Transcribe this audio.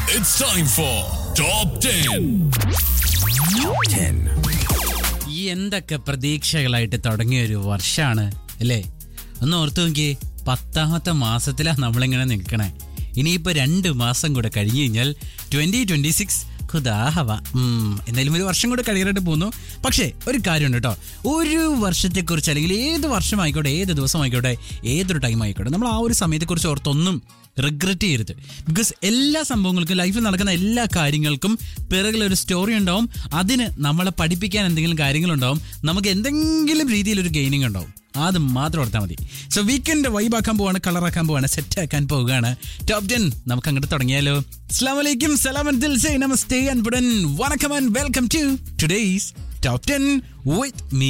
It's time for Top 10. ഈ എന്തൊക്കെ പ്രതീക്ഷകളായിട്ട് തുടങ്ങിയ ഒരു വർഷമാണ് അല്ലേ ഒന്ന് ഓർത്തു നോക്കിയേ പത്താമത്തെ മാസത്തിലാണ് നമ്മളിങ്ങനെ നിൽക്കണേ ഇനിയിപ്പോൾ രണ്ട് മാസം കൂടെ കഴിഞ്ഞ് കഴിഞ്ഞാൽ ട്വൻ്റി ട്വൻ്റി സിക്സ് ഖുദാഹവ എന്തായാലും ഒരു വർഷം കൂടെ കഴിയാനായിട്ട് പോകുന്നു പക്ഷേ ഒരു കാര്യമുണ്ട് കേട്ടോ ഒരു വർഷത്തെക്കുറിച്ച് അല്ലെങ്കിൽ ഏത് വർഷമായിക്കോട്ടെ ഏത് ദിവസമായിക്കോട്ടെ ഏതൊരു ടൈം ആയിക്കോട്ടെ നമ്മൾ ആ ഒരു സമയത്തെക്കുറിച്ച് ഓർത്തൊന്നും റിഗ്രറ്റ് ചെയ്യരുത് ബിക്കോസ് എല്ലാ സംഭവങ്ങൾക്കും ലൈഫിൽ നടക്കുന്ന എല്ലാ കാര്യങ്ങൾക്കും പിറകിൽ ഒരു സ്റ്റോറി ഉണ്ടാവും അതിന് നമ്മളെ പഠിപ്പിക്കാൻ എന്തെങ്കിലും കാര്യങ്ങളുണ്ടാവും നമുക്ക് എന്തെങ്കിലും രീതിയിൽ ഒരു ഗെയിനിങ് ഉണ്ടാവും അത് മാത്രം ഓർത്താൽ മതി സോ വീക്കെൻഡ് വൈബാക്കാൻ പോവാണ് കളറാക്കാൻ പോവാണ് സെറ്റ് ആക്കാൻ പോവുകയാണ് ടോപ്പ് ടെൻ നമുക്ക് അങ്ങോട്ട് തുടങ്ങിയാലോ അസ്സാം വലൈക്കും സലാം ദിൽ സേ നമസ്തേ അൻപുടൻ വണക്കം and welcome to today's top ten with me